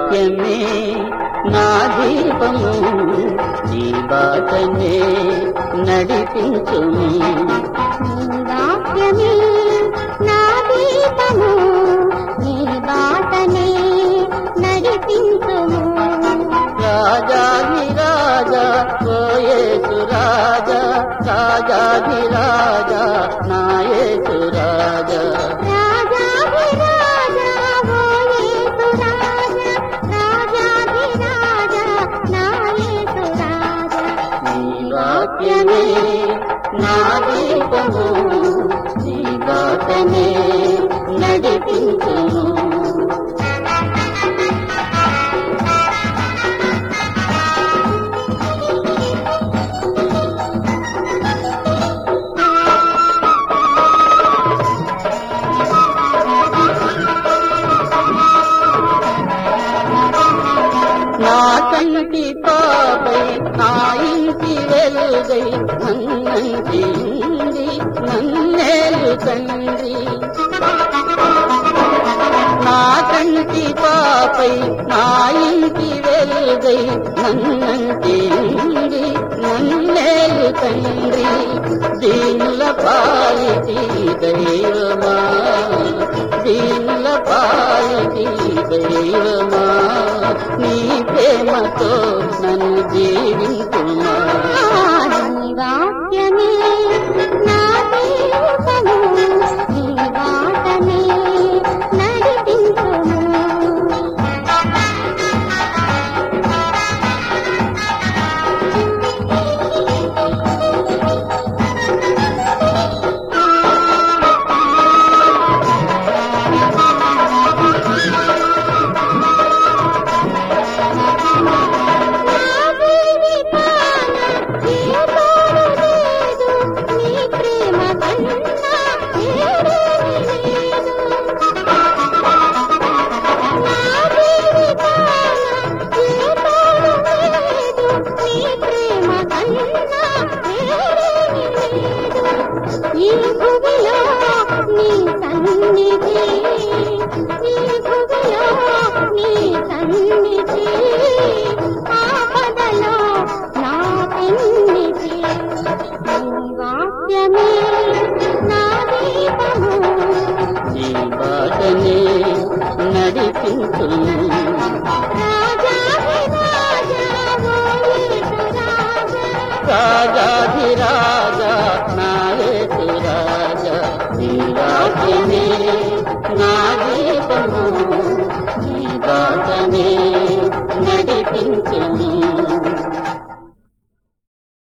వాక్యమే నా దీపము నీ బాటనే నడిపించుము వాక్యమే నా దీపము నీ బాటనే నడిపించుము రాజాది రాజా ఓయేసు రాజా రాజాది రాజా నాయేసు రాజా రాజాధిరాజా ఓ యేసు రాజా రాజాధిరాజా నా యేసు రాజా నీ వాక్యమే నా దీపము నీ బాటనే నడిపించుము నా కంటి పాపై నా ఇంటి వెలుగై నన్నంటి ఉంది నన్నేలు తండ్రి నా కంటి పాపై నా ఇంటి వెలుగై నన్నంటి ఉంది నన్నేలు తండ్రి దీనుల పాలిటి దైవమా దీనుల పాలిటి దైవమా నీ ప్రేమతో నన్ను జీవించుమా నీ వాక్యమే నా దీపము నీ బాటనే నడిపించుము ఈ భూమిలో నీ సన్నిధి ఈ భూమిలో నీ సన్నిధి ఆపదలో నా పెన్నిధి నీ వాక్యమే నా దీపము నీ బాటనే నడిపించుము రాజాధిరాజా ఓ యేసు రాజా రాజాధిరాజా నాయకు రాజా నీ వాక్యమే నా దీపము నీ బాటనే నడిపించుము